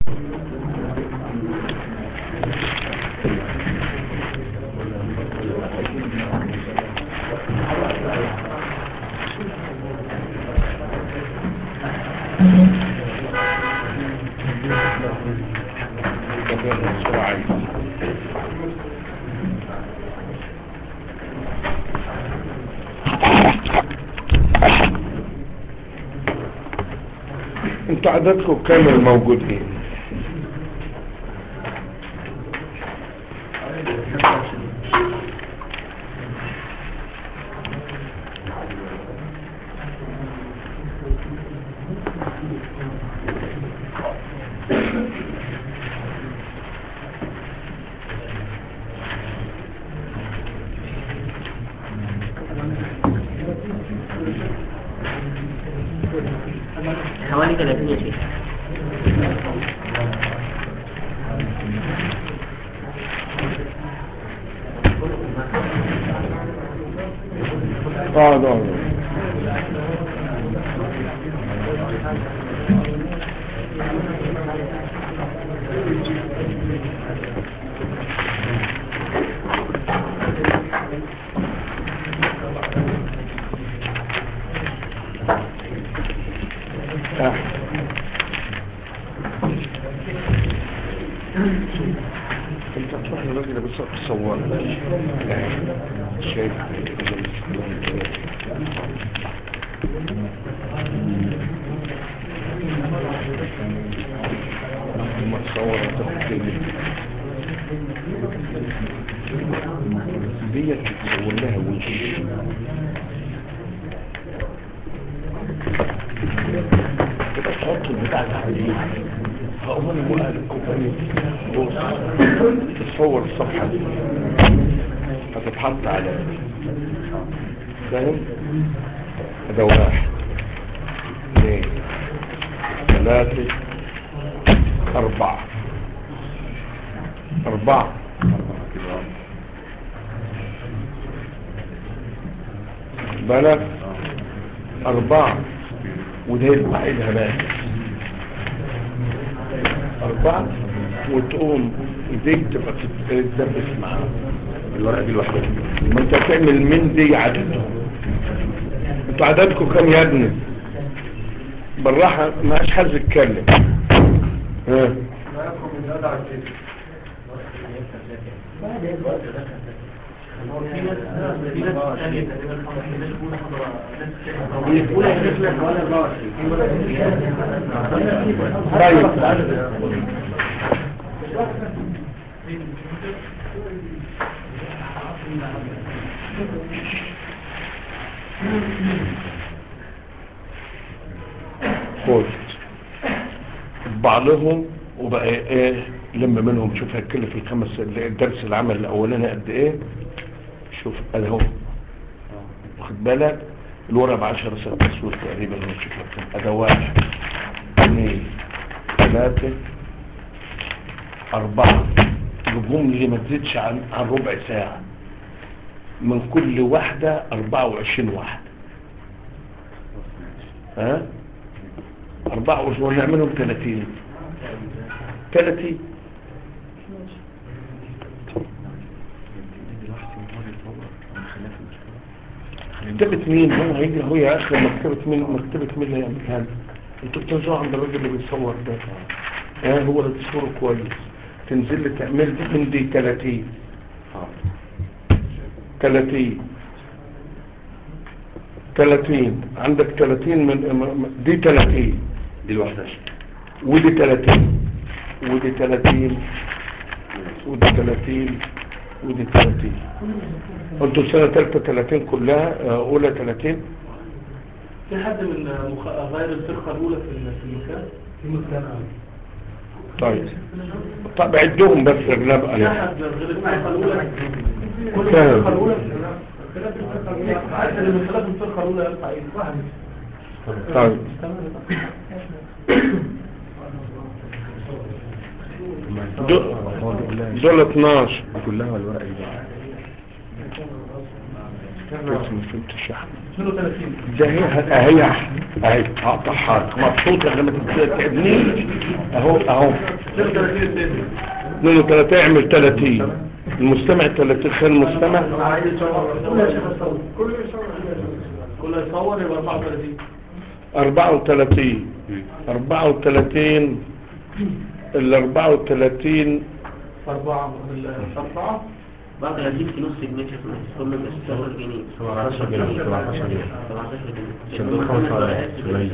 انتوا عددكم كام الموجودين حوالي 30 يا شيخ اه ده آه. انت تروح للراجل بس تصور شايف ما تصور وتاخد ديت تصور لها وش كده تحط البتاع ده عليه هقوم انا بقى الكوبايه بص تصور الصفحه دي هتتحط على فاهم ده واحد اثنين ثلاثة أربعة أربعة بالك أربعة وده يبقى عيدها بقى أربعة وتقوم ايديك تبقى تتدبس معاها الورقة دي لوحدها ما انت تعمل من دي عددهم انتوا عددكم كام يا ابني بالراحة ما عادش حد يتكلم ها طيب خد بعضهم وبقى ايه لم منهم شوف هتكلف الخمس الدرس العمل الاولاني قد ايه شوف ادي اهو واخد بالك الورقه ب 10 ست اسود تقريبا لو شوف لك كام ادي واحد اثنين ثلاثه اربعه الجمله اللي ما تزيدش عن عن ربع ساعه من كل واحده 24 واحد ها 24 ونعملهم 30 30 مكتبة مين هو هيجي هو يا اخي مكتبة مين مكتبة مين اللي هيعملها لنا؟ انتوا بتنزلوا عند الراجل اللي بيصور ده ها هو اللي بيصوره كويس تنزل لي تعمل دي من دي 30 30 30 عندك 30 من م- م- دي 30 دي الواحدة ودي 30 ودي 30 ودي 30 ودي 30 انتوا سنة تالتة 30 كلها آه، اولى 30 في حد من مخ... غير الفرقة الأولى في ال- في المكان؟ في مكان طيب طب عدهم بس اغلب في انا أحد غير الفرقة الأولى؟ كل فاهم. الفرقة الأولى؟ خلاف الفرقة الأولى حتى اللي من خلاف الفرقة الأولى يرفع إيه؟ واحد طيب دول دول 12 كلها الورقة دي بس ما فهمتش يا احمد 32 ده هي اهي اهي هقطعها لك مبسوط لما تتعبنيش اهو اهو 32 الدنيا 32 اعمل 30 المستمع 30 خلي المستمع عايز يصور كله يصور كله يصور كله يصور يبقى 34 34 34 ال 34 أربعة أربعة 34 في نص جنيه كله ب 16 جنيه 17 جنيه 17 جنيه 17 جنيه عشان دول خمس ورقات سبعين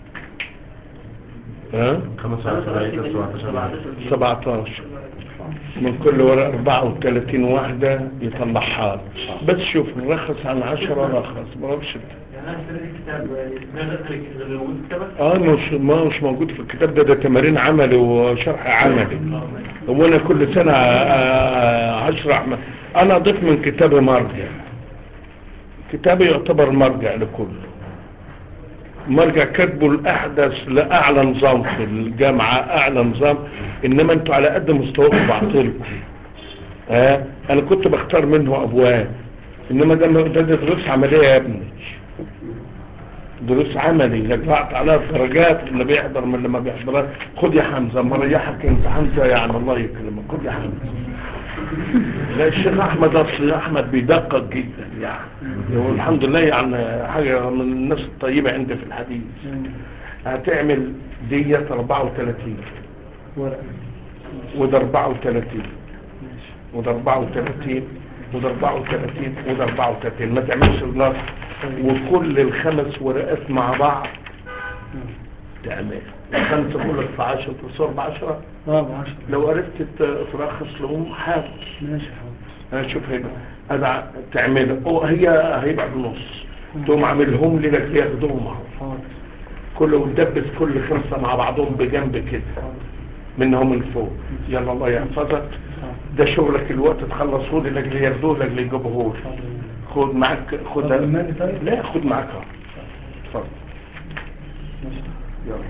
ها خمس ورقات سبعين ده 17 جنيه 17 من كل ورقة 34 واحدة يطلعها لك. بس شوف نرخص عن 10 رخص ما اعرفش يعني أنا اشتريت كتاب غير اللي موجود في الكتاب اه مش ما مش موجود في الكتاب ده ده تمارين عملي وشرح عملي هو انا كل سنة آه، هشرح م- انا اضيف من كتابي مرجع كتابي يعتبر مرجع لكله مرجع كاتبه الاحدث لاعلى نظام في الجامعة اعلى نظام انما انتوا على قد مستواكم بعطيلكم ها انا كنت بختار منه ابواب انما ده ده ده دروس عملية يا ابني دروس عملي رجعت عليها درجات اللي بيحضر من اللي ما بيحضرها خد يا حمزة مريحك انت حمزة يعني الله يكرمك خد يا حمزة لا الشيخ احمد اصل احمد بيدقق جدا يعني والحمد لله يعني حاجة من الناس الطيبة عندي في الحديث هتعمل ديت 34 وده 34 وده 34 وده 34 وده 34 ما تعملش النص وكل الخمس ورقات مع بعض تعمل الخمسة كلك في 10 تصور ب 10 اه ب 10 لو عرفت ت- ترخص لهم حاول ماشي انا شوف هنا انا تعملها أو هي هيبقى بنص تقوم عاملهم لي لك ياخدوهم اهو حاضر كله وندبس كل خمسة مع بعضهم بجنب كده منهم من فوق يلا الله يحفظك ده شغلك الوقت تخلصه لي لاجل ياخدوه لاجل يجيبوه لي. خد معاك خد طب الماني طيب؟ لا خد معاك اهو اتفضل يلا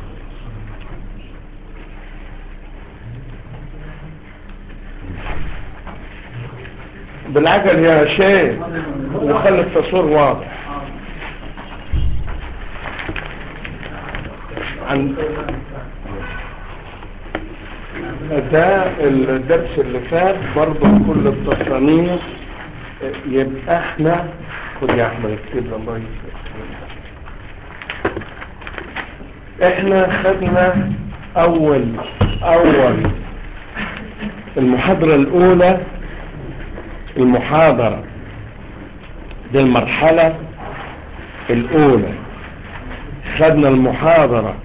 بالعجل يا شيخ وخلي التصوير واضح عن ده الدرس اللي فات برضه كل التصانيف يبقى احنا خد يا احمد اكتب لي الله يسلمك احنا خدنا اول اول المحاضرة الاولى المحاضرة دي المرحلة الاولى خدنا المحاضرة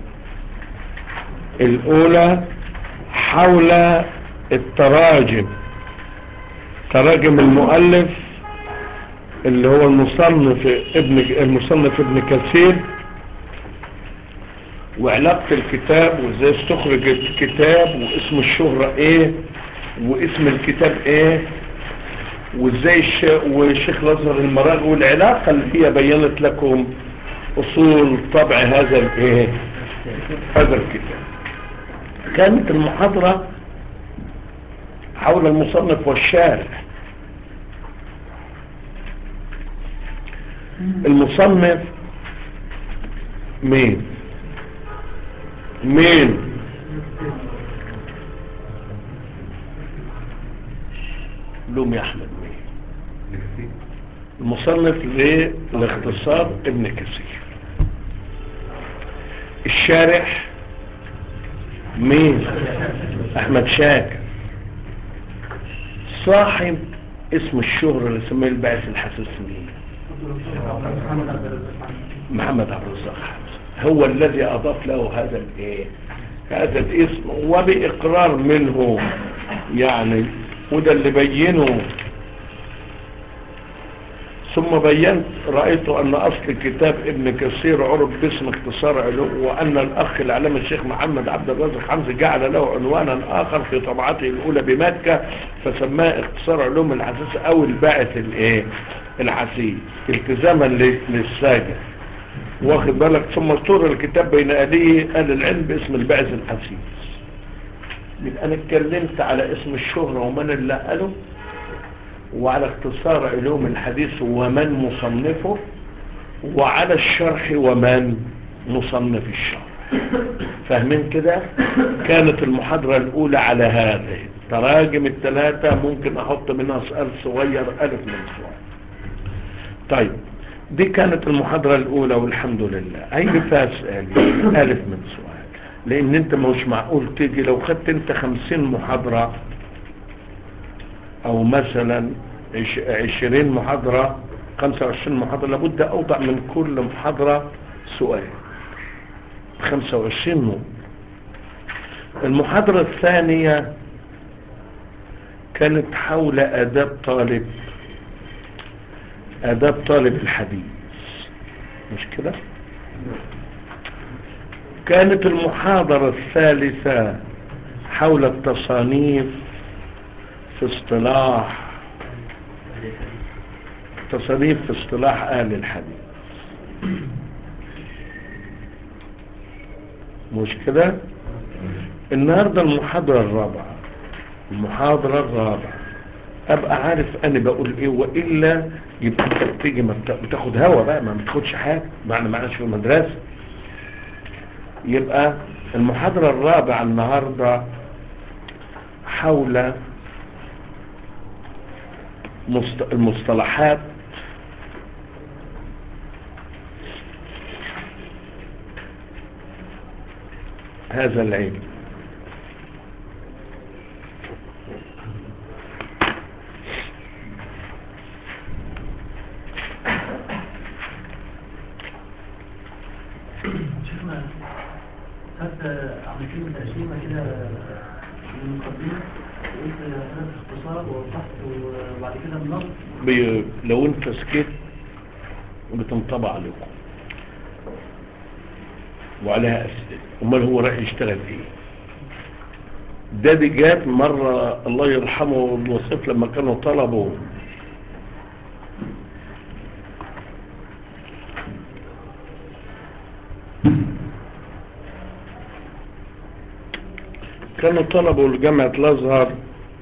الاولى حول التراجم تراجم المؤلف اللي هو المصنف ابن المصنف ابن كثير وعلاقة الكتاب وازاي استخرج الكتاب واسم الشهرة ايه واسم الكتاب ايه وازاي الش... والشيخ الازهر المراغ والعلاقة اللي هي بينت لكم اصول طبع هذا الايه هذا الكتاب كانت المحاضرة حول المصنف والشارح المصنف مين مين لوم يا احمد مين المصنف لاختصار ابن كثير الشارح مين احمد شاكر صاحب اسم الشهرة اللي سميه البعث الحساس مين محمد عبد الرزاق حمزة هو الذي اضاف له هذا الايه هذا الاسم وباقرار منه يعني وده اللي بينه ثم بينت رأيت أن أصل كتاب ابن كثير عرض باسم اختصار علوم وأن الأخ العلامة الشيخ محمد عبد الرازق حمزة جعل له عنوانا آخر في طبعته الأولى بمكة فسماه اختصار علوم الحساس أو الباعث الإيه الحسيس التزاما للساجة واخد بالك ثم اضطر الكتاب بين أهليه أهل العلم باسم الباعث الحسيس يبقى أنا اتكلمت على اسم الشهرة ومن اللي قاله وعلى اختصار علوم الحديث ومن مصنفه وعلى الشرح ومن مصنف الشرح فاهمين كده كانت المحاضرة الأولى على هذه تراجم الثلاثة ممكن أحط منها سؤال صغير ألف من سؤال طيب دي كانت المحاضرة الأولى والحمد لله هيجي فيها سؤال ألف من سؤال لأن أنت مش معقول تيجي لو خدت أنت خمسين محاضرة أو مثلا عش- عشرين محاضرة خمسة وعشرين محاضرة لابد أوضع من كل محاضرة سؤال خمسة وعشرين نوع المحاضرة الثانية كانت حول آداب طالب آداب طالب الحديث مش كده كانت المحاضرة الثالثة حول التصانيف في اصطلاح تصانيف في اصطلاح أهل الحديث مش كده النهاردة المحاضرة الرابعة المحاضرة الرابعة ابقى عارف انا بقول ايه والا يبقى انت بتيجي ما بتا- بتاخد هوا بقى ما بتاخدش حاجة معنى معناش في المدرسة يبقى المحاضرة الرابعة النهاردة حول مست- المصطلحات هذا العلم شيخنا هات عملت لي تقسيمه كده من المقدمه وقلت هذا اختصار ووضحت وبعد كده النص بي... لو انت سكت بتنطبع عليكم وعليها اسئله امال هو رايح يشتغل ايه ده دي جات مرة الله يرحمه الوصيف لما كانوا طلبوا كانوا طلبوا لجامعة الازهر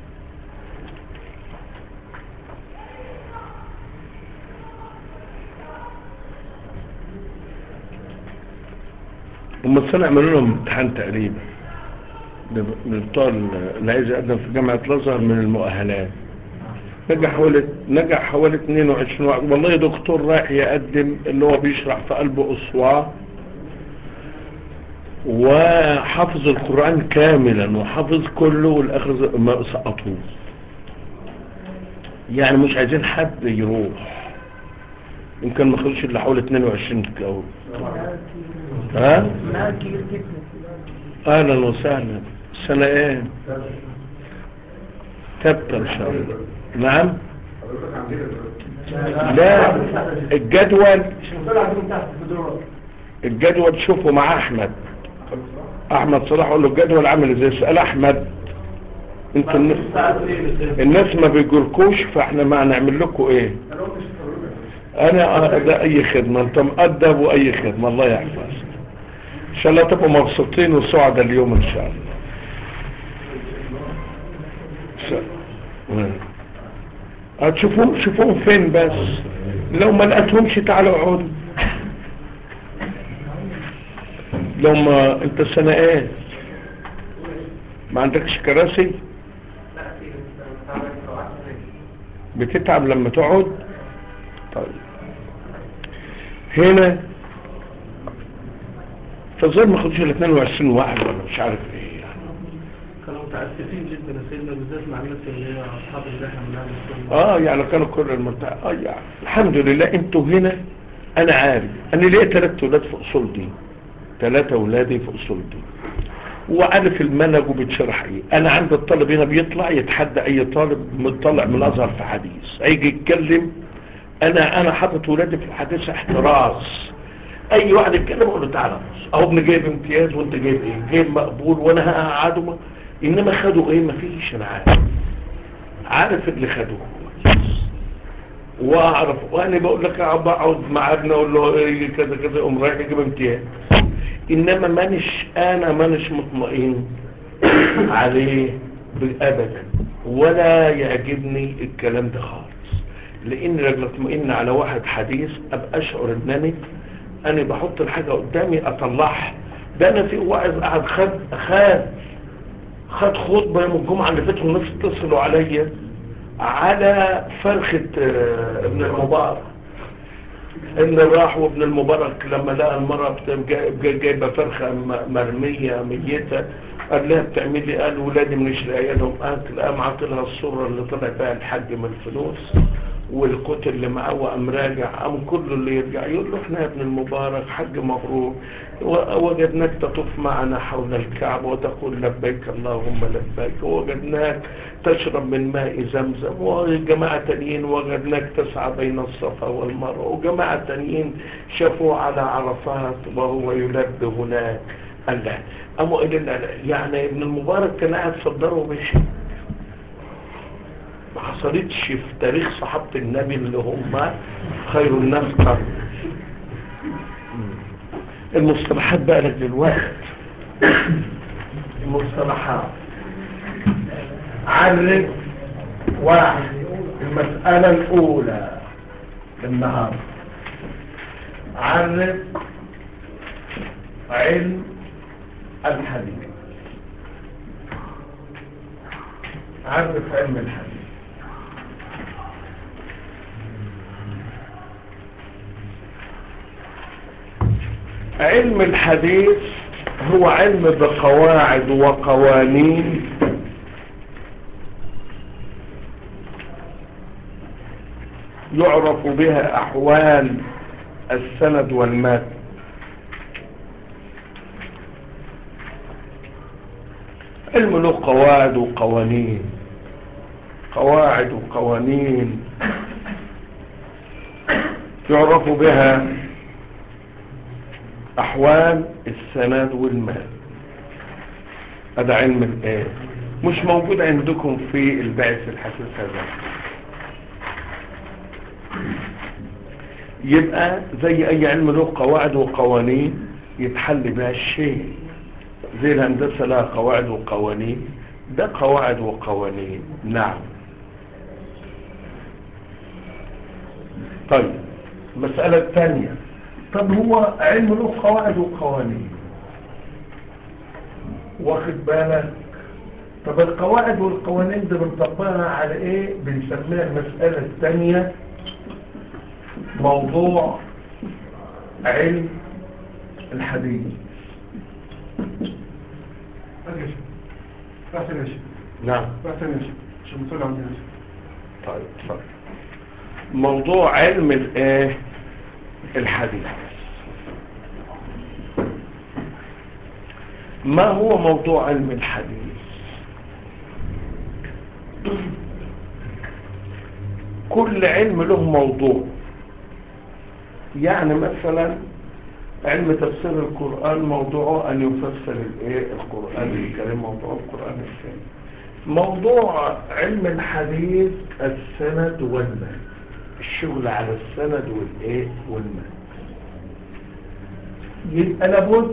هم السنة عملوا لهم امتحان تقريبا ده من بتوع اللي عايز يقدم في جامعة الازهر من المؤهلات نجح حوالي نجح حوالي 22 واحد والله دكتور رايح يقدم اللي هو بيشرح في قلب أسوار وحافظ القرآن كاملا وحافظ كله والآخر ما سقطوه يعني مش عايزين حد يروح يمكن ما خلوش الا حوالي 22 كون ها اهلا وسهلا سنة ايه تبت ان شاء الله نعم لا الجدول الجدول شوفه مع احمد احمد صلاح قول له الجدول عامل ازاي اسال احمد انتوا الن- الناس ما بيجولكوش فاحنا ما هنعمل لكم ايه انا ده اي خدمة انت مؤدب واي خدمة الله يحفظك ان شاء الله تبقوا مبسوطين وسعداء اليوم ان شاء الله س- هتشوفوهم شوفوهم فين بس لو ما لقيتهمش تعالوا اقعدوا لو ما انت سنة ايه ما عندكش كراسي بتتعب لما تقعد طيب هنا فالظاهر ما خدوش ال 22 واحد ولا مش عارف ايه يعني كانوا متأسفين جدا يا سيدنا بالذات مع الناس اللي هي أصحاب اللحم من أهل السنة اه يعني كانوا كل المنطقة اه يعني الحمد لله انتوا هنا انا عارف انا ليه ثلاثة ولاد في اصول دي ثلاثة ولادي في اصول دي وعارف المنهج وبتشرح ايه انا عند الطالب هنا بيطلع يتحدى اي طالب مطلع من الازهر في حديث هيجي يتكلم انا انا حاطط ولادي في الحديث احتراس اي واحد يتكلم اقول له تعالى بص اهو ابني جايب امتياز وانت جايب ايه جايب مقبول وانا هقعده م- انما خدوا ايه مفيش انا عارف عارف اللي خدوه واعرف وانا بقول لك أقعد- بقعد مع ابني اقول له ايه كذا كذا قوم رايح يجيب امتياز انما مانيش انا مانيش مطمئن عليه ابدا ولا يعجبني الكلام ده خالص لاني لما اطمئن على واحد حديث ابقى اشعر انني انا بحط الحاجة قدامي اطلعها ده انا في واعظ قاعد خد خد خد خطبة يوم الجمعة اللي فاتت والناس اتصلوا عليا على فرخة آه، ابن المبارك ان راح وابن المبارك لما لقى المرأة بت- جا- جا- جايبة فرخة م- مرمية ميتة قال لها بتعمل لي قال ولادي مش لاقيه لهم اكل قام عاطلها الصورة اللي طلع بها الحاج من الفلوس والكوت اللي معاه وقام راجع قام كله اللي يرجع يقول له احنا يا ابن المبارك حج مبروك و- وجدناك تطوف معنا حول الكعبة وتقول لبيك اللهم لبيك ووجدناك تشرب من ماء زمزم وجماعة تانيين وجدناك تسعى بين الصفا والمروة وجماعة تانيين شافوه على عرفات وهو يلب هناك قال لا قاموا قال لا لا، يعني ابن المبارك كان قاعد صدره ومشي ما حصلتش في تاريخ صحابة النبي اللي هم خير الناس قرن المصطلحات بقى لك دلوقتي المصطلحات عرف واحد المسألة الأولى النهاردة عرف علم الحديث عرف علم الحديث علم الحديث هو علم بقواعد وقوانين يعرف بها أحوال السند والمات علم له قواعد وقوانين قواعد وقوانين يعرف بها أحوال السند والمال هذا علم الايه مش موجود عندكم في البعث الحساس هذا يبقى زي اي علم له قواعد وقوانين يتحل بها الشيء زي الهندسة لها قواعد وقوانين ده قواعد وقوانين نعم طيب المسألة الثانية طب هو علم له قواعد وقوانين واخد بالك طب القواعد والقوانين دي بنطبقها على ايه بنسميها المسألة الثانية موضوع علم الحديث ماشي بحث ماشي نعم بحث ماشي عشان بتقول عندي ماشي طيب اتفضل موضوع علم الايه الحديث ما هو موضوع علم الحديث كل علم له موضوع يعني مثلا علم تفسير القرآن موضوعه أن يفسر الايه القرآن الكريم موضوع القرآن الكريم موضوع علم الحديث السند والمال الشغل على السند والايه والمال يبقى لابد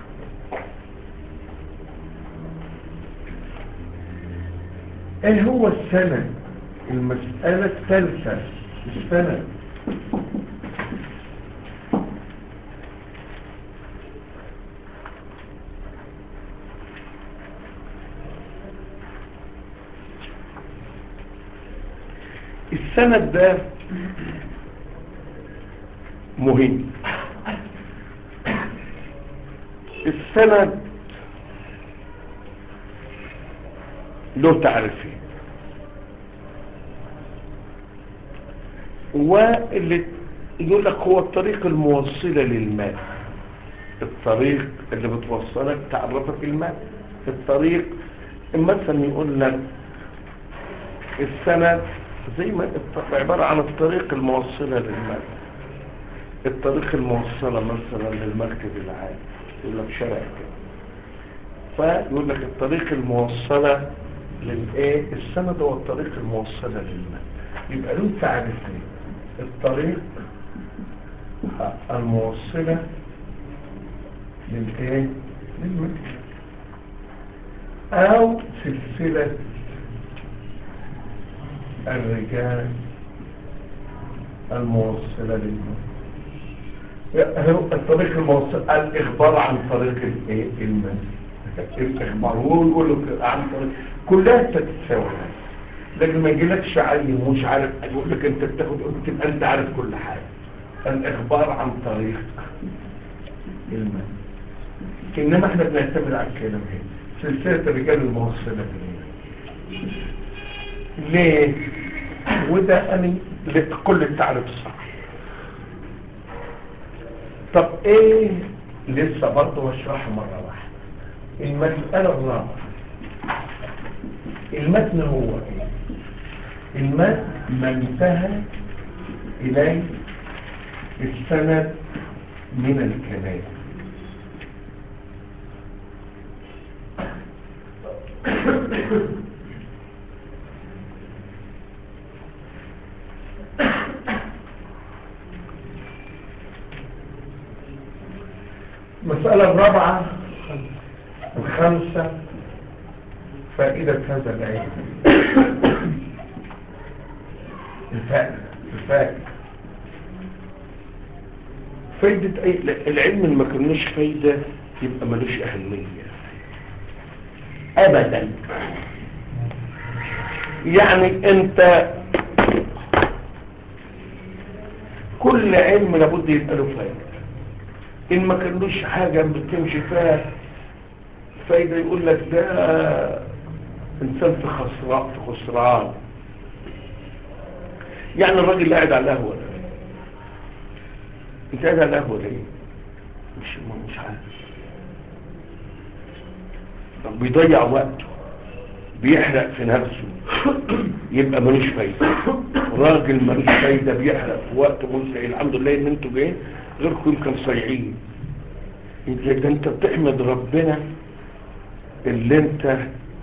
ايه هو السند المسألة الثالثة السند السند ده مهم السند له تعريفين واللي يقول لك هو الطريق الموصلة للماء الطريق اللي بتوصلك تعرفك الماء الطريق مثلا يقول لك السند زي ما الط- عبارة عن الطريق الموصلة للماء الطريق الموصلة مثلا للمركز العام يقول لك شارع كده فيقول لك الطريق الموصلة للايه السند هو الطريق الموصلة للماء يبقى له تعريفين الطريق الموصلة للايه للماء او سلسلة الرجال الموصلة للموت هو الطريق الموصل الإخبار عن طريق الإيه؟ المال الإخبار هو يقول لك عن طريق كلها تتساوي لكن ما يجيلكش عيل مش عارف يقول لك انت بتاخد تبقى انت عارف كل حاجة الإخبار عن طريق المال إنما احنا بنعتمد على الكلام هنا سلسلة الرجال الموصلة بالله ليه وده أنا كل التعريف صح طب ايه لسه برضه بشرحها مرة واحدة المسألة الرابعة المتن هو ايه المتن ما انتهى اليه السند من الكلام المسألة الرابعة الخامسة فائدة هذا العلم الفائدة الفائدة فايدة أي العلم اللي ما كناش فايدة يبقى ملوش أهمية أبدا يعني أنت كل علم لابد يبقى له فايدة إن ما كانلوش حاجة بتمشي فيها فايدة يقول لك ده إنسان في خسران في خسران يعني الراجل اللي قاعد على القهوة ده انت قاعد على القهوة ليه؟ مش مش عارف طب بيضيع وقته بيحرق في نفسه يبقى ملوش فايدة راجل ملوش فايدة بيحرق في وقته مش الحمد لله ان انتوا جايين غيركم يمكن صايعين ده انت بتحمد ربنا اللي انت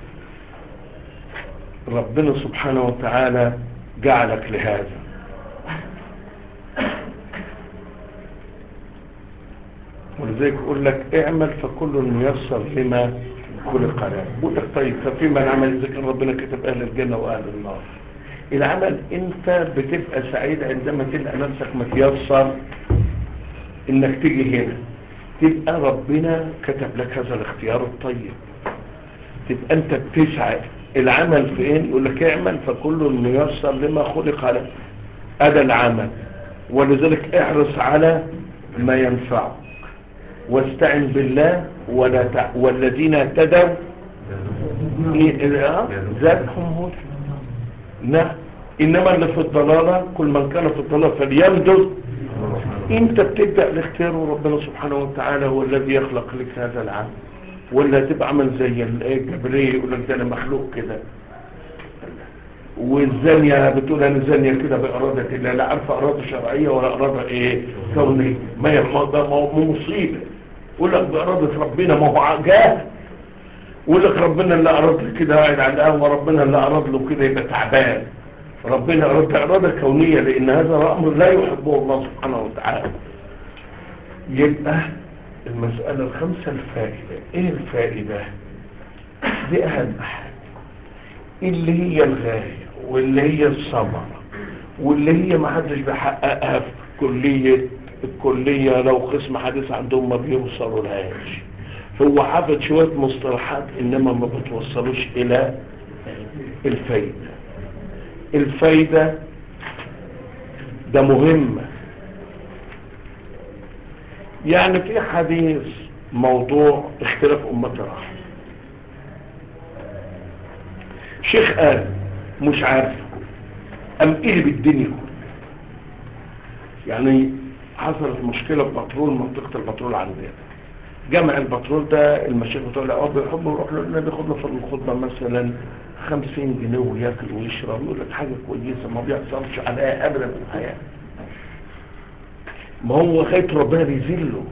ربنا سبحانه وتعالى جعلك لهذا ولذلك يقول لك اعمل فكل ميسر لما خلق له يقول لك طيب ففي من عمل ذكر ربنا كتب اهل الجنه واهل النار العمل انت بتبقى سعيد عندما تلقى نفسك متيسر انك تيجي هنا تبقى ربنا كتب لك هذا الاختيار الطيب تبقى انت بتسعى العمل فين يقول لك اعمل فكل ميسر لما خلق له هذا العمل ولذلك احرص على ما ينفعك واستعن بالله ولا تع... والذين اهتدوا إيه- آه، زادهم هدى نعم انما اللي في الضلاله كل من كان في الضلاله فليمدد انت بتبدا الاختيار وربنا سبحانه وتعالى هو الذي يخلق لك هذا العمل ولا تبقى عمل زي الجبريه يقول لك ده انا مخلوق كده والزانية بتقول انا زانية كده بإرادة الله لا عارفة إرادة شرعية ولا إرادة ايه كونية ما هي ما ده ما هو مصيبة يقول لك بإرادة ربنا ما هو جاهل يقول لك ربنا اللي أراد له كده قاعد على القهوة ربنا اللي أراد له كده يبقى تعبان ربنا أراد إرادة كونية لأن هذا أمر لا يحبه الله سبحانه وتعالى يبقى المسألة الخامسة الفائدة ايه الفائدة دي أهم حاجة اللي هي الغاية واللي هي الثمرة واللي هي ما حدش بيحققها في كلية الكلية لو قسم حديث عندهم ما بيوصلوا لهاش هو حافظ شوية مصطلحات انما ما بتوصلوش الى الفايدة الفايدة ده مهمة يعني في حديث موضوع اختلاف أمة الرحمة شيخ قال مش عارف أم قلب الدنيا كلها يعني حصلت مشكلة في بترول منطقة البترول عندنا جمع البترول ده المشايخ بتوع الأواب بيحبوا يروح له لأنه بياخد له في الخطبة مثلا 50 جنيه وياكل ويشرب يقول لك حاجة كويسة ما بيحصلش عليها أبدا في الحياة ما هو خايف ربنا بيذله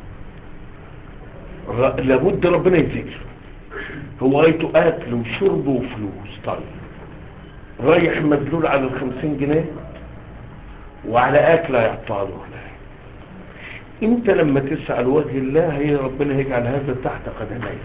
ر- لابد ربنا يذله هو غايته اكل وشرب وفلوس طيب رايح مدلول على الخمسين جنيه وعلى اكل هيعطاه له انت لما تسعى لوجه الله هي ربنا يجعل هذا تحت قدميك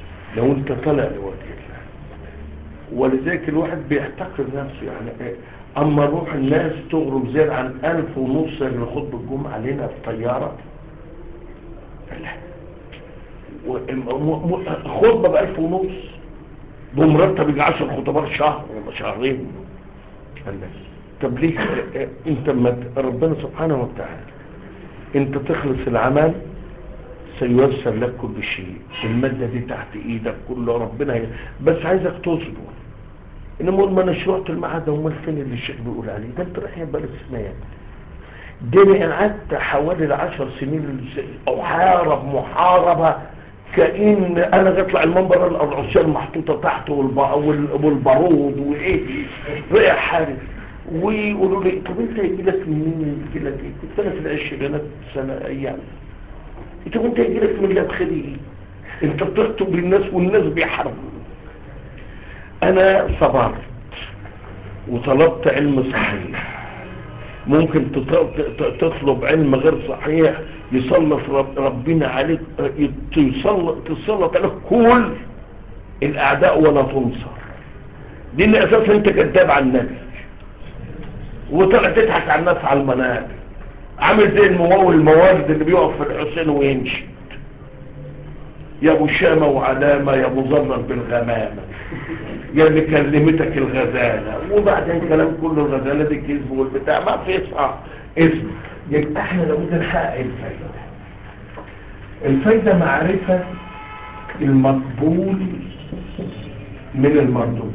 لو انت طلع لوجه الله ولذلك الواحد بيحتقر نفسه يعني إيه؟ اما نروح الناس تغرم زيادة عن الف ونص اللي خطبة الجمعة علينا في طيارة لا و- م- م- خطبة بألف ونص بمرتب يجي عشر خطبات شهر ولا شهرين قال لك طب ليه اه، انت ما ت- ربنا سبحانه وتعالى انت تخلص العمل سييسر لك كل شيء المادة دي تحت ايدك كله ربنا ي... بس عايزك تصبر انما اقول ما انا رحت المعهد امال فين اللي الشيخ بيقول عليه ده انت رايح يبقى الاسنان ده انا قعدت حوالي العشر سنين احارب محاربة كأن انا بطلع المنبر العصيان محطوطة تحته والب- وال- والبارود وايه رئة حارس ويقولوا لي طب انت يجي لك منين يجي لك ايه كنت انا في العشرينات سنة ايام انت كنت يجي لك من الله بخير ايه انت بتخطب للناس والناس بيحاربوا انا صبرت وطلبت علم صحيح ممكن تط- ت- تطلب علم غير صحيح يسلط رب ربنا عليك يسلط تسلط عليك كل الاعداء ولا تنصر دي اللي اساسا انت كذاب على النبي وطلع تضحك على الناس على المنابر عامل زي الممول الموارد اللي بيقف في الحسين ويمشي يا ابو شامه وعلامه يا ابو ظلل بالغمامه يا اللي كلمتك الغزاله وبعدين كلام كل الغزاله دي كذب والبتاع ما في صح اسم يبقى احنا لابد نحقق الفايده الفايده معرفه المقبول من المردود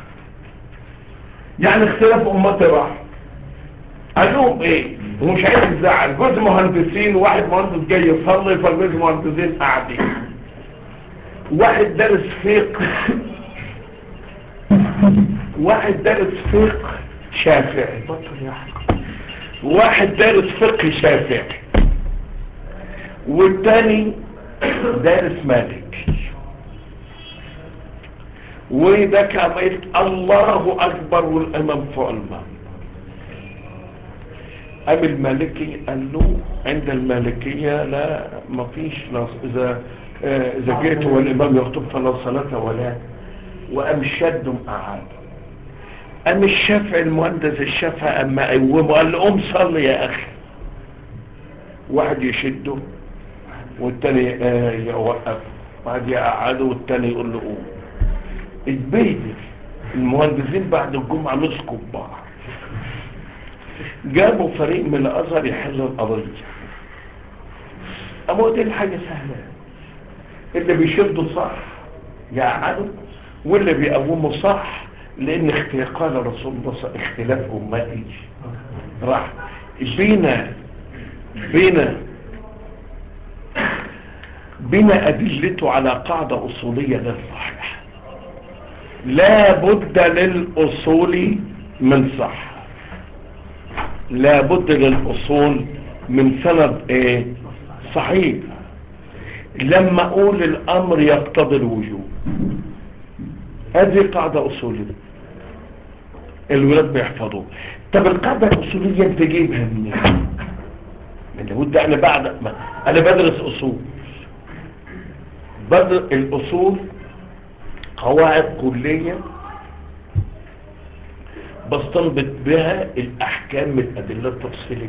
يعني اختلاف امات الرحمه قال لهم ايه ومش عايز يزعل جزء مهندسين وواحد مهندس جاي يصلي فالجزء مهندسين قاعدين واحد دارس فقه واحد دارس فقه شافعي بطل يا أحمد. واحد دارس فقه شافعي والتاني دارس مالك وده كان يقول الله اكبر والامام فوق الماء قام المالكي قال له عند المالكية لا ما فيش لا إذا آه، إذا جئت والإمام يخطب فلا صلاة ولا وقام شدهم قعد قام الشافعي المهندس الشافعي أما قومه قال له قوم صلي يا أخي واحد يشده والتاني آه، يوقف واحد يقعده والتاني يقول له قوم اتبهدل المهندسين بعد الجمعة مسكوا ببعض جابوا فريق من الازهر يحل القضيه اما دي الحاجه سهله اللي بيشدوا صح يقعدوا واللي بيقوموا صح لان اختي- قال رسول الله صلى- اختلاف امتي راح بينا بينا بنا ادلته على قاعده اصوليه غير صحيحه لا بد للاصول من صح لابد للأصول من سند ايه صحيح لما اقول الامر يقتضي الوجوب هذه قاعدة اصولية الولاد بيحفظوها طب القاعدة الاصولية انت جايبها منين من لابد انا بعد ما انا بدرس اصول بدر الاصول قواعد كلية بستنبط بها الأحكام من الأدلة التفصيلية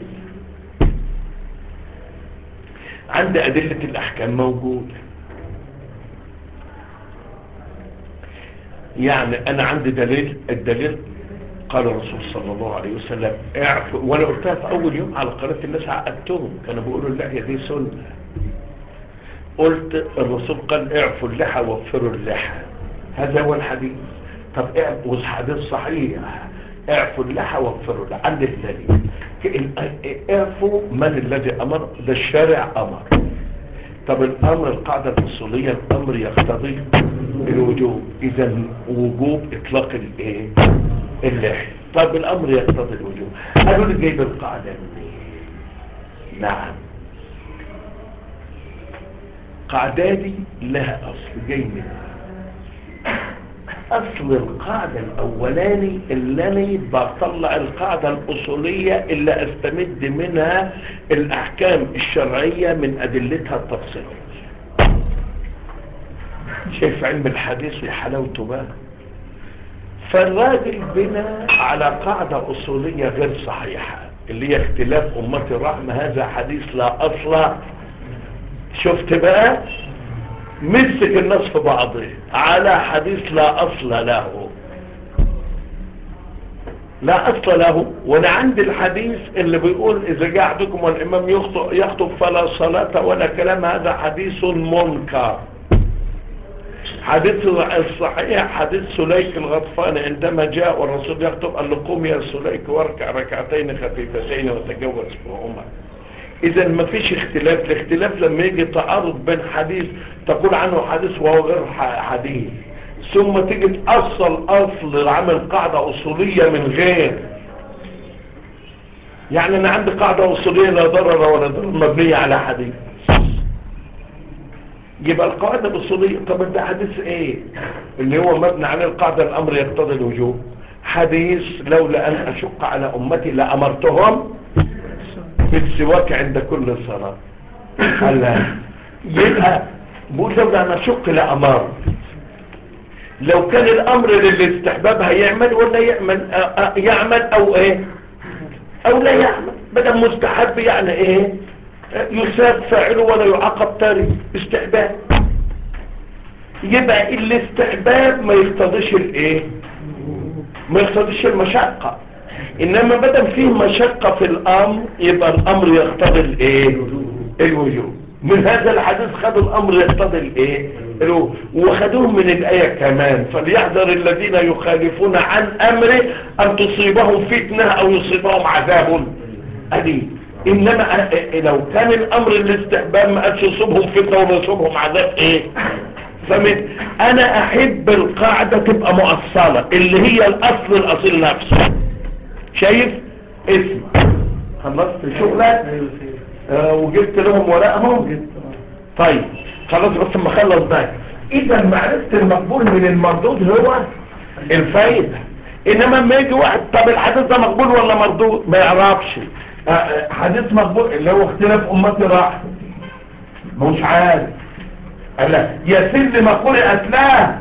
عند أدلة الأحكام موجودة يعني أنا عندي دليل الدليل قال الرسول صلى الله عليه وسلم اعفوا وأنا قلتها في أول يوم على قناة الناس عقدتهم كانوا بيقولوا اللحية دي سنة قلت الرسول قال اعفوا اللحى وفروا اللحى هذا هو الحديث طب اعفوا والحديث صحيح اعفوا اللحى وفروا اللحى عند الدليل كأن- اعفوا من الذي امر ده الشارع امر طب الامر القاعدة الاصولية الامر يقتضي الوجوب اذا وجوب اطلاق الايه اللحية طب الامر يقتضي الوجوب قالوا لي جايب القاعدة منين نعم قعدادي لها اصل جاي منها اصل القاعدة الاولاني اللي انا بطلع القاعدة الاصولية اللي استمد منها الاحكام الشرعية من ادلتها التفصيلية شايف علم الحديث وحلاوته بقى فالراجل بنى على قاعدة أصولية غير صحيحة اللي هي اختلاف أمة الرحمة هذا حديث لا أصل شفت بقى مسك الناس في بعضه على حديث لا أصل له لا أصل له وانا عندي الحديث اللي بيقول إذا جاء أحدكم والإمام يخطب, يخطب فلا صلاة ولا كلام هذا حديث منكر حديث الصحيح حديث سليك الغطفان عندما جاء والرسول يخطب قال له قم يا سليك واركع ركعتين خفيفتين وتجوز فيهما اذا ما فيش اختلاف الاختلاف لما يجي تعارض بين حديث تقول عنه حديث وهو غير ح- حديث ثم تيجي تأصل اصل عمل قاعدة اصولية من غير يعني انا عندي قاعدة اصولية لا ضرر ولا ضرر مبنية على حديث يبقى القاعدة الأصولية طب ده حديث ايه اللي هو مبني على القاعدة الأمر يقتضي الوجوب حديث لولا أن أشق على أمتي لأمرتهم بالسواك عند كل صلاة قال لا يبقى بقول لولا أن أشق لأمر لو كان الأمر للاستحباب هيعمل ولا يعمل آه، آه، يعمل أو ايه أو لا يعمل بدل مستحب يعني ايه يساب فاعله ولا يعاقب تارك استحباب يبقى الاستحباب ما يقتضيش الايه ما يقتضيش المشقة انما بدل فيه مشقة في الامر يبقى الامر يقتضي الايه الوجوب من هذا الحديث خدوا الامر يقتضي الايه الوجوب. وخدوه من الايه كمان فليحذر الذين يخالفون عن امره ان تصيبهم فتنه او يصيبهم عذاب أليم إنما أ- لو كان الأمر الاستحباب ما قالش يصيبهم فتنة وما يصيبهم عذاب إيه فمن أنا أحب القاعدة تبقى مؤصلة اللي هي الأصل الأصيل نفسه شايف اسم خلصت شغلك آه وجبت لهم ورقهم طيب خلاص بس ما خلص ده إذا معرفة المقبول من المردود هو الفايدة انما لما يجي واحد طب الحديث ده مقبول ولا مردود ما يعرفش آه، آه، حديث مقبول اللي هو اختلاف امتي راح مش عارف قال لا يسل ما قرأت له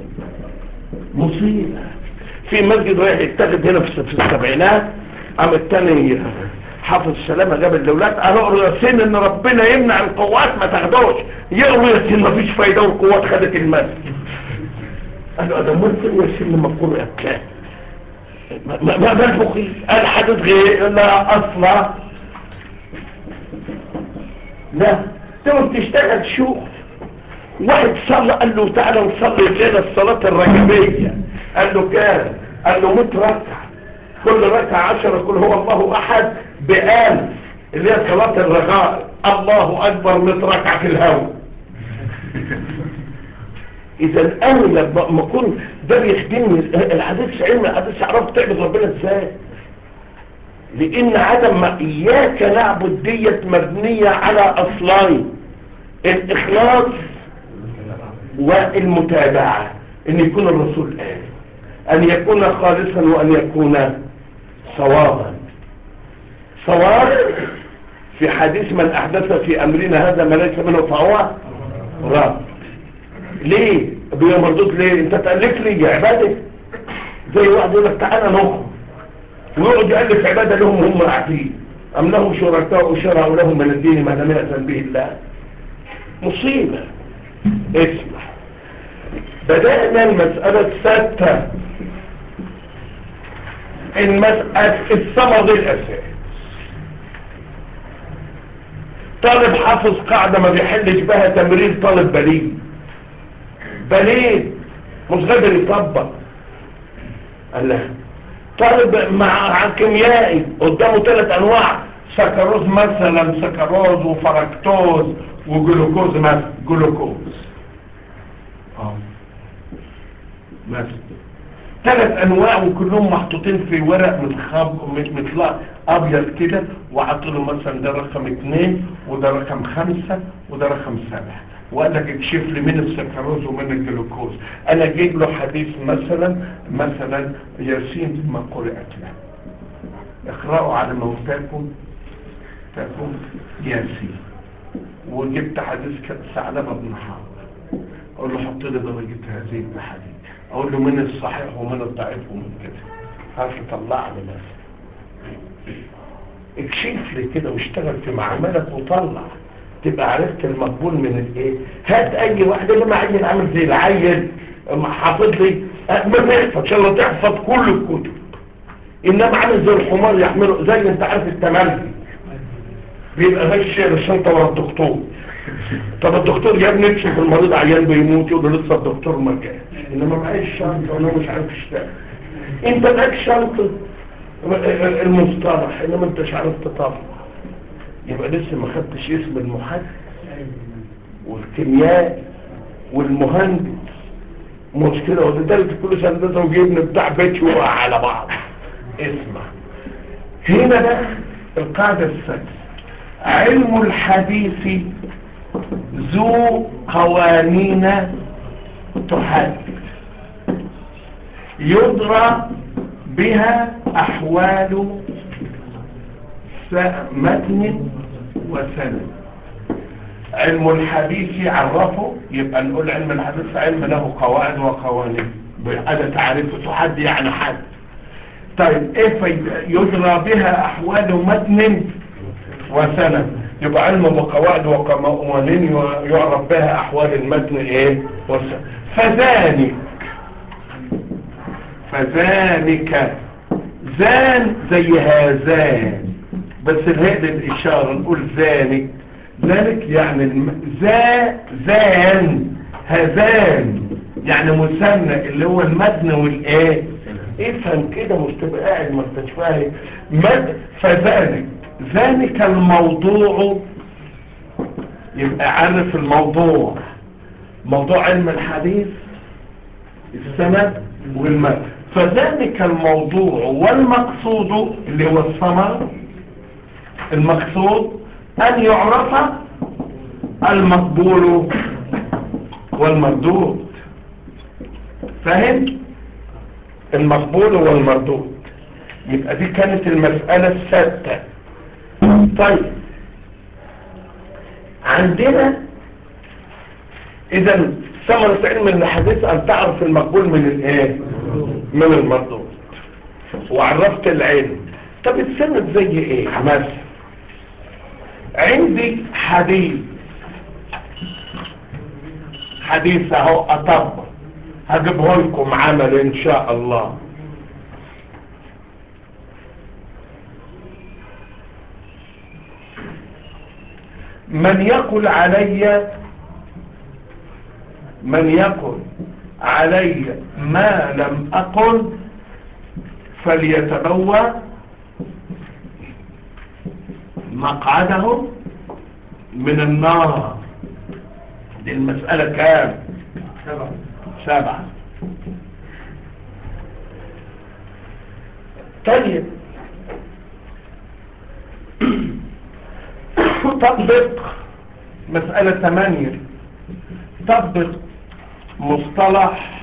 مصيبة في مسجد رايح يتخذ هنا في في السبعينات قام التاني حافظ السلامة جاب الاولاد قالوا اقروا ياسين ان ربنا يمنع القوات ما تاخدوش يقروا ياسين مفيش فايدة والقوات خدت المسجد قالوا ده ممكن ياسين لما قرأت له ما ما ما المخيف الحدث غير لا اصلا لا تقوم تشتغل شو واحد صلى قال له تعالى نصلي الليلة الصلاة الرجبية قال له كام قال له 100 ركعة كل ركعة عشرة كل هو الله احد بآل اللي هي صلاة الرغائب الله اكبر 100 ركعة في الهواء اذا انا لما اكون ده بيخدمني الحديث علم الحديث عرفت تعبد ربنا ازاي لان عدم ما اياك نعبد ديت مبنية على اصلين الاخلاص والمتابعة ان يكون الرسول قال ان يكون خالصا وان يكون صوابا صواب في حديث من احدث في امرنا هذا ما ليس منه فهو رب ليه ابويا مردود ليه انت تألف لي يا عبادة زي واحد يقول لك تعالى نخرج ويقعد يألف عبادة لهم هم قاعدين أم لهم شركاء شرعوا لهم من الدين ما لم يأذن به الله مصيبة اسمع بدأنا المسألة السادسة المسألة الثمر الأساس طالب حافظ قاعدة ما بيحلش بها تمرين طالب بليد بليد مش قادر يطبق قال له طالب مع كيميائي قدامه ثلاث انواع سكروز مثلا سكروز وفركتوز وجلوكوز مثلا جلوكوز اه مثلا ثلاث انواع وكلهم محطوطين في ورق متخب مطلع ابيض كده وحطوا له مثلا ده رقم اثنين وده رقم خمسة وده رقم سبعة وقال لك اكشف لي من السكروز ومن الجلوكوز انا اجيب له حديث مثلا مثلا ياسين ما قرأت له اقرأوا على موتاكم تكون ياسين وجبت حديث ثعلبة بن حرب اقول له حط لي درجة هذه الحديث اقول له من الصحيح ومن الضعيف ومن كده عارف تطلع لي مثلا اكشف لي كده واشتغل في معاملك وطلع تبقى عرفت المقبول من الايه هات اي واحد اللي معين عامل زي العيل أما حافظ لي أه، ما تحفظ ان شاء الله تحفظ كل الكتب انما عامل زي الحمار يحمله زي انت عارف التملي بيبقى ماشي الشنطه ورا الدكتور طب الدكتور يا ابني تشوف المريض عيان بيموت يقول له لسه الدكتور ما جاش انما معيش شنطه وانا مش عارف اشتغل انت معاك شنطه المصطلح انما انت مش عارف تطلع يبقى لسه ما خدتش اسم المحدث والكيميائي والمهندس مشكلة ولذلك كل سنة ده وجيبنا بتاع بيت يقع على بعض اسمع هنا بقى القاعدة السادسة علم الحديث ذو قوانين تحدد يدرى بها أحوال س- متن وسند علم الحديث عرفه يبقى نقول علم الحديث علم له قواعد وقوانين هذا تعريفه تحدي يعني حد طيب ايه فايدة؟ يدرى بها احوال متن وسند يبقى علم بقواعد وقوانين يعرف بها احوال المتن ايه وسند فذلك فذلك زان زي هذان بس الهاء للإشارة نقول ذلك ذلك يعني الم... ذا ذان هذان يعني مثنى اللي هو المتن والايه افهم كده مش تبقى قاعد ما انتش فاهم مد فذلك ذلك الموضوع يبقى عارف الموضوع موضوع علم الحديث السند والمتن فذلك الموضوع والمقصود اللي هو الثمر المقصود أن يعرف المقبول والمردود فهم المقبول والمردود يبقى دي كانت المسألة السادسة طيب عندنا اذا ثمرة علم الحديث ان تعرف المقبول من الايه من المردود وعرفت العلم طب السند زي ايه مثلا عندي حديث حديث اهو اطبق هجيبه لكم عمل ان شاء الله من يقل علي من يقل علي ما لم أقل فليتبوى مقعده من النار دي المسألة كام سبعة سبعة طيب طبق مسألة ثمانية طبق مصطلح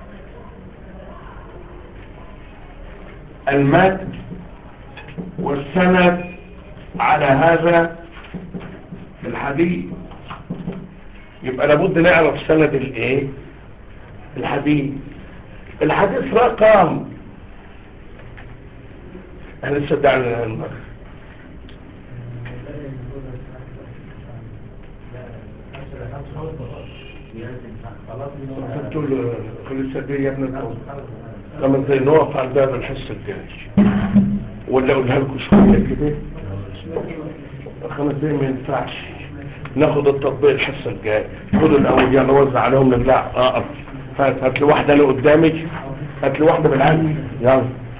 المد والسند على هذا الحديث يبقى لابد نعرف سند الايه الحديث الحديث رقم انا لسه دعنا المرة قلت له خلي السبيل يا ابن القوم لما زي نقف على باب الحصة الجاي ولا اقولها لكم شوية كده خمس دقايق ما ينفعش ناخد التطبيق الحصة الجاي خدوا الاول يلا وزع عليهم لله اقف هات هات لي واحدة انا قدامي هات لي واحدة بالعلم يلا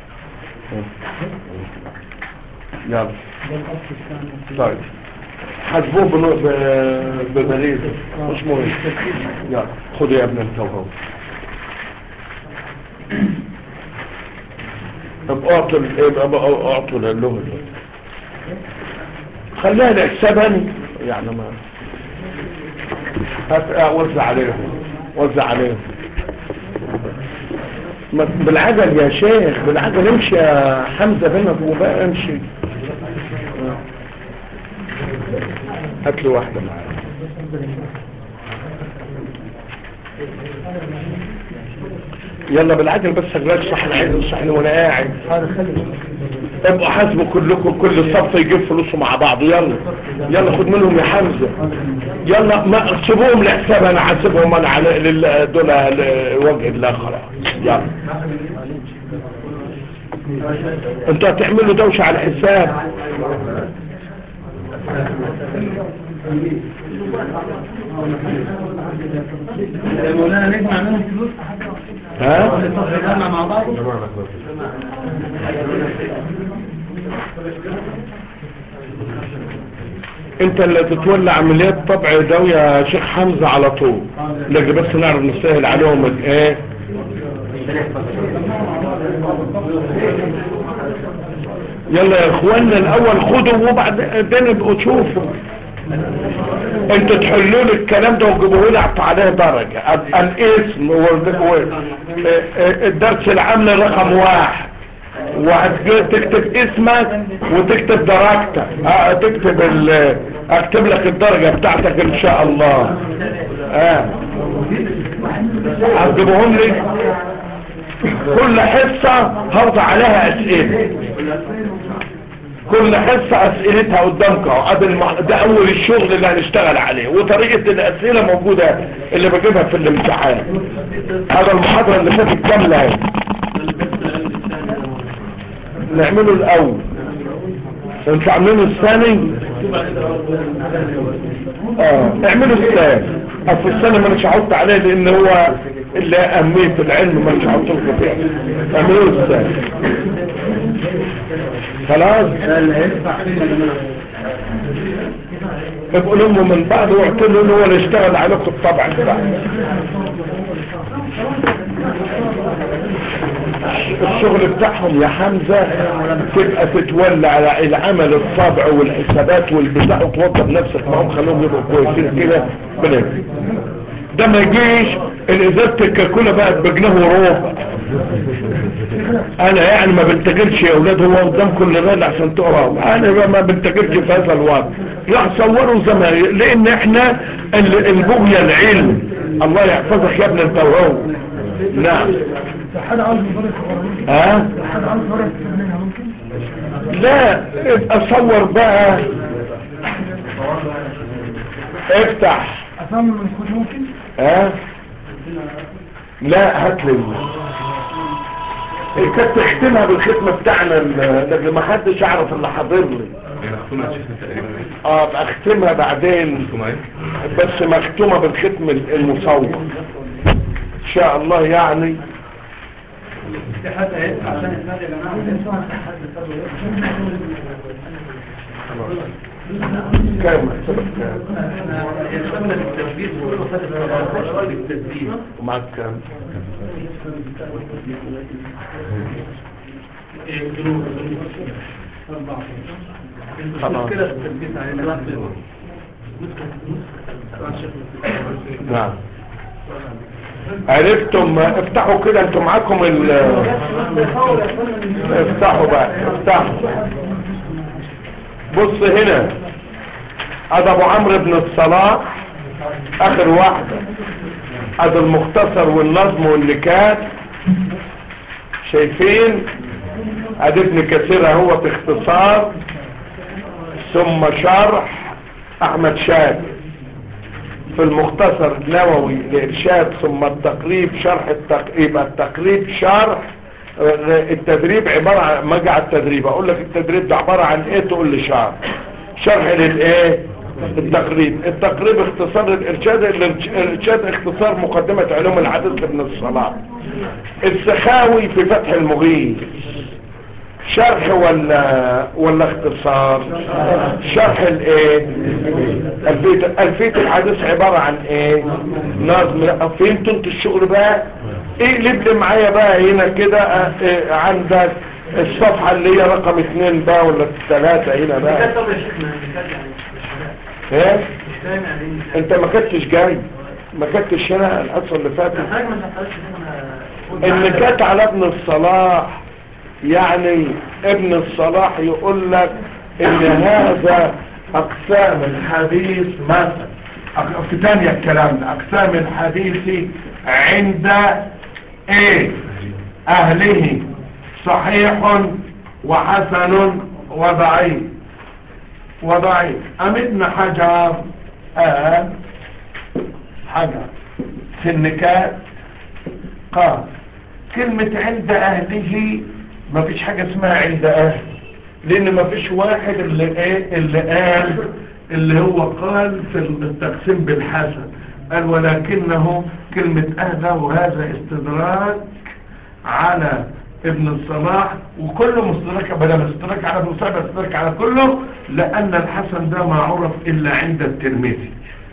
يلا طيب حاسبوه بنو- ب- ببريد مش مهم يلا خد يا ابن انت وهو طب اعطوا ال- ايه بقى بقى اعطوا اللغة خليها لحسابا يعني ما هات اه، وزع عليهم وزع عليهم ما- بالعجل يا شيخ بالعجل امشي يا حمزة بينك وبقى امشي اه. هات لي واحدة معايا يلا بالعجل بس خليك صح العين صحني وانا قاعد ابقوا حاسبوا كلكم كل صف يجيب فلوسه مع بعض يلا يلا خد منهم يا حمزة يلا ما سيبوهم لحساب انا حاسبهم انا على لل- دول لوجه الله خلاص يلا انتوا هتعملوا دوشة على حساب مولانا نجمع منهم فلوس ها نجمع مع بعض جماعة خلاص انت اللي تتولى عمليات طبع ده يا شيخ حمزة على طول لكن بس نعرف نسهل عليهم الايه يلا يا اخوانا الاول خدوا وبعدين ابقوا شوفوا انتوا تحلوا لي الكلام ده وتجيبوه لي اعطوا عليه درجة ال- الاسم وال- و- اه- الدرس العام رقم واحد وهتكتب اسمك وتكتب درجتك اه تكتب ال- اكتب لك الدرجة بتاعتك ان شاء الله اه هتجيبهم لي كل حصة هوضع عليها اسئلة كل حصة اسئلتها قدامك اهو. ادي المح... ده اول الشغل اللي هنشتغل عليه وطريقة الاسئلة موجودة اللي بجيبها في الامتحان هذا المحاضرة اللي فاتت كاملة اهي نعمله الاول انتوا عاملينه الثاني اه اعملوا الثاني اصل الثاني ما مش هحط عليه لان هو اللي اهمية العلم ما مش هحط لكم فيها اعملوا الثاني خلاص ابقوا لهم من بعد واعتلوا له هو اللي اشتغل عليكم الطبع بتاعه الشغل بتاعهم يا حمزة تبقى تتولى على العمل الطابع والحسابات والبتاع وتوضب نفسك معهم خلوهم يبقوا كويسين كده بلاك ده ما يجيش الازازة الكاكولا بقت بجنيه وربع انا يعني ما بنتجرش يا اولاد هو قدام كل ليل عشان تقرأوا انا ما بنتجرش في هذا الوقت راح صوروا زمان لان احنا ال- البغية العلم الله يحفظك يا ابن انت وهو نعم حد عاوز مبارك ها حد عاوز مبارك منها ممكن لا ابقى صور بقى افتح أصمم من خد ممكن ها لا هات لي كانت تختمها بالختمة بتاعنا ال- لكن ما حدش يعرف اللي حاضر لي يعني مختومة شيخنا تقريبا اه ابقى اختمها بعدين مختومة ايه؟ بس مختومة بالختم المصور ان شاء الله يعني حتى عشان الناس يا جماعه كام حسابك كام يشتغل التثبيت كله خد التثبيت ومعك كام خلاص كده التثبيت علينا نعم عرفتم افتحوا كده انتوا معاكم ال افتحوا بقى افتحوا بص هنا ادي ابو عمرو بن الصلاح اخر واحدة ادي المختصر والنظم والنكات شايفين ادي ابن كثير اهو باختصار ثم شرح احمد شاكر في المختصر النووي لإرشاد ثم التقريب شرح التقريب التقريب شرح آه، التدريب عبارة عن مجع التدريب اقول لك التدريب ده عبارة عن ايه تقول لي شرح شرح للايه التقريب التقريب اختصار الارشاد الارشاد اختصار مقدمة علوم الحديث ابن الصلاة السخاوي في فتح المغيث شرح ولا ولا اختصار شرح الايه الفيت الفيت الحديث عبارة عن ايه نظم فهمتوا انتوا الشغل بقى ايه لي معايا بقى هنا كده اه، اه، عندك الصفحة اللي هي رقم اتنين بقى ولا ثلاثة هنا بقى طب يا شيخنا النكات يعني ايه مش فاهم يعني ايه انت ما كنتش جاي ما كنتش هنا الحصة اللي فاتت حاجه ما شرحتهاش شيخنا النكات على ابن الصلاح يعني ابن الصلاح يقول لك ان هذا اقسام الحديث مثلا أق- في تانية الكلام ده اقسام الحديث عند ايه اهله صحيح وحسن وضعيف وضعيف ام ابن حجر قال حجر في النكات قال كلمة عند اهله ما فيش حاجة اسمها عند اهله لان ما فيش واحد اللي ايه اللي قال اللي هو قال في التقسيم بالحسن قال ولكنه كلمة اهله وهذا استدراك على ابن الصلاح وكله مستدرك بدل مستدرك على ابن الصلاح مستدرك على كله لان الحسن ده ما عرف الا عند الترمذي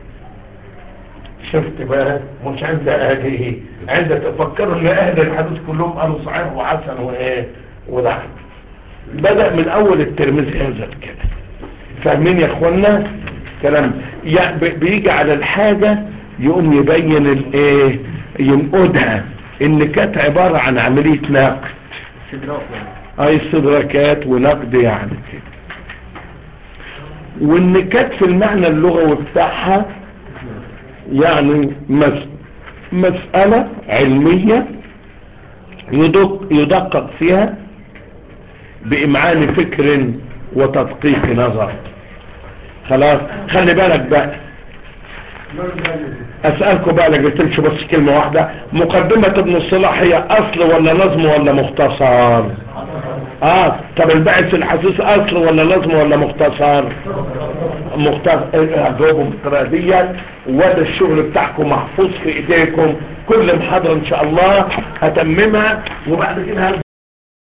شفت بقى مش عند اهله عند تفكروا ان اهل الحديث كلهم قالوا صحيح وحسن وايه وضعف بدأ من اول الترمذي هذا الكلام فاهمين يا اخوانا كلام يعني ب- بيجي على الحاجة يقوم يبين الايه ينقدها ان كانت عبارة عن عملية نقد اي استدراكات ونقد يعني كده وان كانت في المعنى اللغوي بتاعها يعني مس مسألة علمية يدق يدقق فيها بإمعان فكر وتدقيق نظر خلاص خلي بالك بقى أسألكم بقى لك تمشي بس كلمة واحدة مقدمة ابن الصلاح هي أصل ولا نظم ولا مختصر اه طب البعث الحسيس أصل ولا نظم ولا مختصر مختصر اجاوبوا بالطريقة ديت وده الشغل بتاعكم محفوظ في ايديكم كل محاضرة ان شاء الله هتممها وبعد كده هرجع